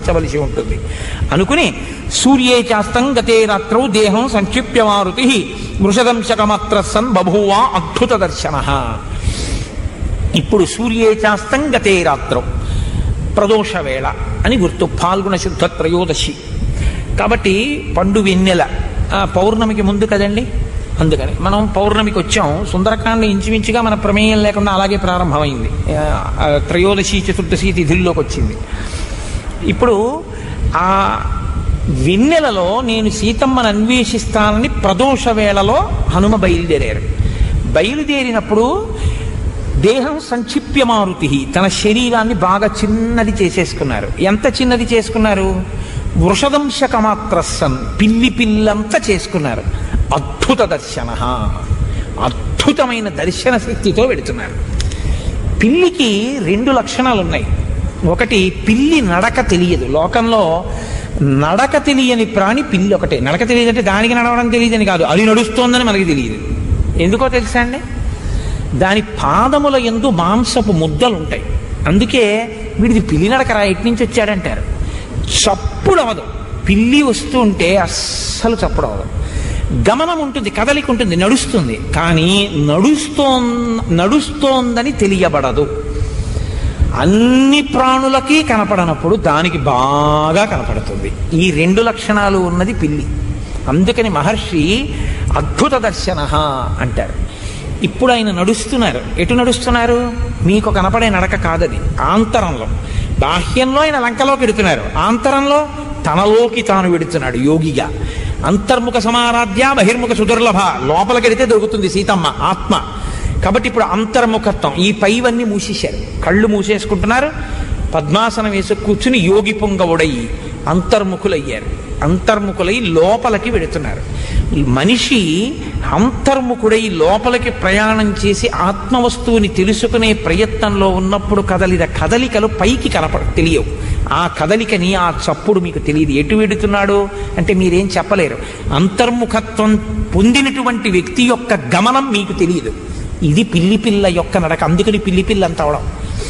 అనుభవించవలసి ఉంటుంది అనుకుని సూర్యే చాస్తం గతే రాత్రౌ దేహం సంక్షిప్య మారుతి వృషదంశకమాత్ర సన్ బభూవా అద్భుత దర్శన ఇప్పుడు సూర్యే చాస్తం గతే రాత్రం ప్రదోష వేళ అని గుర్తు పాల్గొన శుద్ధ త్రయోదశి కాబట్టి పండు వెన్నెల ఆ, పౌర్ణమికి ముందు కదండి అందుకని మనం పౌర్ణమికి వచ్చాం సుందరకాండ ఇంచుమించుగా మన ప్రమేయం లేకుండా అలాగే ప్రారంభమైంది ఆ, ఆ, త్రయోదశి చతుర్దశి తిథుల్లోకి వచ్చింది ఇప్పుడు ఆ వెన్నెలలో నేను సీతమ్మను అన్వేషిస్తానని ప్రదోష వేళలో హనుమ బయలుదేరారు బయలుదేరినప్పుడు దేహం సంక్షిప్య మారుతి తన శరీరాన్ని బాగా చిన్నది చేసేసుకున్నారు ఎంత చిన్నది చేసుకున్నారు వృషదంశకమాత్రస్సన్ పిల్లి పిల్లంతా చేసుకున్నారు అద్భుత దర్శన అద్భుతమైన దర్శన శక్తితో వెడుతున్నారు పిల్లికి రెండు లక్షణాలు ఉన్నాయి ఒకటి పిల్లి నడక తెలియదు లోకంలో నడక తెలియని ప్రాణి పిల్లి ఒకటే నడక తెలియదంటే దానికి నడవడం తెలియదని కాదు అది నడుస్తోందని మనకి తెలియదు ఎందుకో తెలుసా అండి దాని పాదముల ఎందు మాంసపు ముద్దలు ఉంటాయి అందుకే వీడిది పిల్లి నడకరా ఎటు నుంచి వచ్చాడంటారు చప్పుడు అవదు పిల్లి వస్తూ ఉంటే అస్సలు చప్పుడు అవదు గమనం ఉంటుంది కదలిక ఉంటుంది నడుస్తుంది కానీ నడుస్తో నడుస్తోందని తెలియబడదు అన్ని ప్రాణులకి కనపడనప్పుడు దానికి బాగా కనపడుతుంది ఈ రెండు లక్షణాలు ఉన్నది పిల్లి అందుకని మహర్షి అద్భుత దర్శన అంటారు ఇప్పుడు ఆయన నడుస్తున్నారు ఎటు నడుస్తున్నారు మీకు కనపడే నడక కాదది ఆంతరంలో బాహ్యంలో ఆయన లంకలోకి వెడుతున్నారు ఆంతరంలో తనలోకి తాను వెడుతున్నాడు యోగిగా అంతర్ముఖ సమారాధ్య బహిర్ముఖ సుదుర్లభ లోపలికి వెడితే దొరుకుతుంది సీతమ్మ ఆత్మ కాబట్టి ఇప్పుడు అంతర్ముఖత్వం ఈ పైవన్నీ మూసేశారు కళ్ళు మూసేసుకుంటున్నారు పద్మాసనం వేసి కూర్చుని యోగి పొంగవుడై అంతర్ముఖులయ్యారు అంతర్ముఖులై లోపలికి వెడుతున్నారు ఈ మనిషి అంతర్ముఖుడై లోపలికి ప్రయాణం చేసి ఆత్మవస్తువుని తెలుసుకునే ప్రయత్నంలో ఉన్నప్పుడు కదలిన కదలికలు పైకి కనపడ తెలియవు ఆ కదలికని ఆ చప్పుడు మీకు తెలియదు ఎటు వెడుతున్నాడు అంటే మీరేం చెప్పలేరు అంతర్ముఖత్వం పొందినటువంటి వ్యక్తి యొక్క గమనం మీకు తెలియదు ఇది పిల్లి పిల్ల యొక్క నడక అందుకని పిల్లి పిల్ల అంత అవడం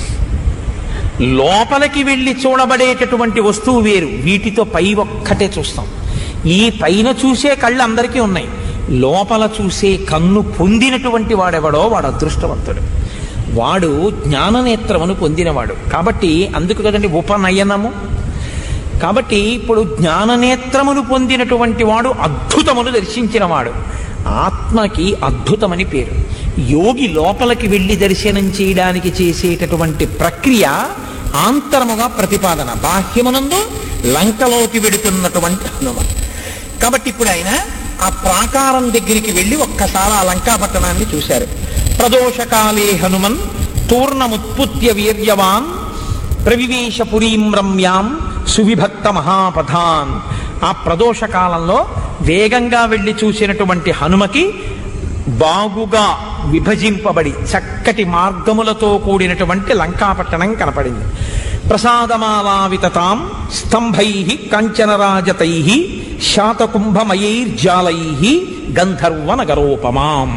లోపలికి వెళ్ళి చూడబడేటటువంటి వస్తువు వేరు వీటితో పై ఒక్కటే చూస్తాం ఈ పైన చూసే కళ్ళు అందరికీ ఉన్నాయి లోపల చూసే కన్ను పొందినటువంటి వాడెవడో వాడు అదృష్టవంతుడు వాడు జ్ఞాననేత్రమును పొందినవాడు కాబట్టి అందుకు కదండి ఉపనయనము కాబట్టి ఇప్పుడు జ్ఞాననేత్రమును పొందినటువంటి వాడు అద్భుతమును దర్శించినవాడు ఆత్మకి అద్భుతమని పేరు యోగి లోపలికి వెళ్ళి దర్శనం చేయడానికి చేసేటటువంటి ప్రక్రియ ఆంతరముగా ప్రతిపాదన బాహ్యమునందు లంకలోకి వెడుతున్నటువంటి హనుమ కాబట్టి ఇప్పుడు ఆయన ఆ ప్రాకారం దగ్గరికి వెళ్ళి ఒక్కసారి ఆ లంకా పట్టణాన్ని చూశారు ప్రదోషకాలే హనుమన్ తూర్ణముత్పుత్య వీర్యవాన్ ప్రవివేశ పురీం రమ్యాం సువిభక్త మహాపథాన్ ఆ ప్రదోష కాలంలో వేగంగా వెళ్ళి చూసినటువంటి హనుమకి బాగుగా విభజింపబడి చక్కటి మార్గములతో కూడినటువంటి లంకాపట్టణం కనపడింది ప్రసాదమాలావితతాం స్తంభై కంచనరాజతై శాతకుంభమయైర్జాలై గంధర్వనగరోపమాం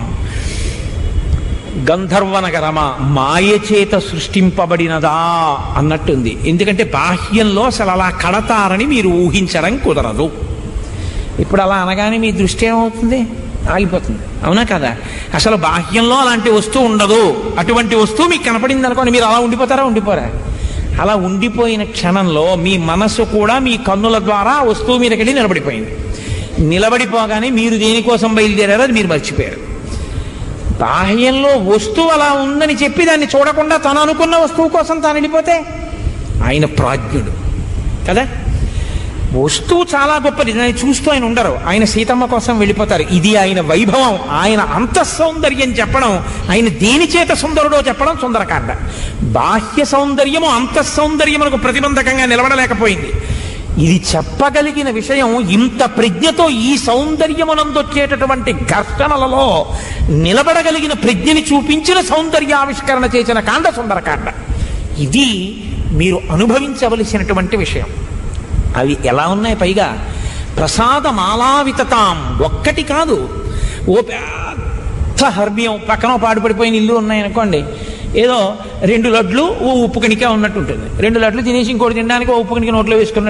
గంధర్వనగరమా మాయ చేత సృష్టింపబడినదా అన్నట్టుంది ఎందుకంటే బాహ్యంలో అసలు అలా కడతారని మీరు ఊహించడం కుదరదు ఇప్పుడు అలా అనగానే మీ దృష్టి ఏమవుతుంది ఆగిపోతుంది అవునా కదా అసలు బాహ్యంలో అలాంటి వస్తువు ఉండదు అటువంటి వస్తువు మీకు కనపడింది అనుకోండి మీరు అలా ఉండిపోతారా ఉండిపోరా అలా ఉండిపోయిన క్షణంలో మీ మనసు కూడా మీ కన్నుల ద్వారా ఆ వస్తువు మీదకెళ్ళి నిలబడిపోయింది నిలబడిపోగానే మీరు దేనికోసం బయలుదేరారో అది మీరు మర్చిపోయారు బాహ్యంలో వస్తువు అలా ఉందని చెప్పి దాన్ని చూడకుండా తను అనుకున్న వస్తువు కోసం తాను వెళ్ళిపోతే ఆయన ప్రాజ్ఞుడు కదా వస్తువు చాలా గొప్పది దాన్ని చూస్తూ ఆయన ఉండరు ఆయన సీతమ్మ కోసం వెళ్ళిపోతారు ఇది ఆయన వైభవం ఆయన అంతఃసౌందర్యం చెప్పడం ఆయన దేని చేత సుందరుడో చెప్పడం సుందరకాండ బాహ్య సౌందర్యము అంతఃసౌందర్యమునకు ప్రతిబంధకంగా నిలబడలేకపోయింది ఇది చెప్పగలిగిన విషయం ఇంత ప్రజ్ఞతో ఈ సౌందర్యమునందొచ్చేటటువంటి ఘర్షణలలో నిలబడగలిగిన ప్రజ్ఞని చూపించిన సౌందర్యావిష్కరణ చేసిన కాండ సుందరకాండ ఇది మీరు అనుభవించవలసినటువంటి విషయం అవి ఎలా ఉన్నాయి పైగా ప్రసాదమాలావితతాం ఒక్కటి కాదు ఓ పెద్ద హర్మ్యం పక్కన పాడుపడిపోయిన ఇల్లు ఉన్నాయనుకోండి ఏదో రెండు లడ్లు ఓ ఉప్పు కణిక ఉన్నట్టు ఉంటుంది రెండు లడ్లు తినేసి ఇంకోటి తినడానికి ఓ ఉప్పు కణిక నోట్లో వేసుకున్నట్టు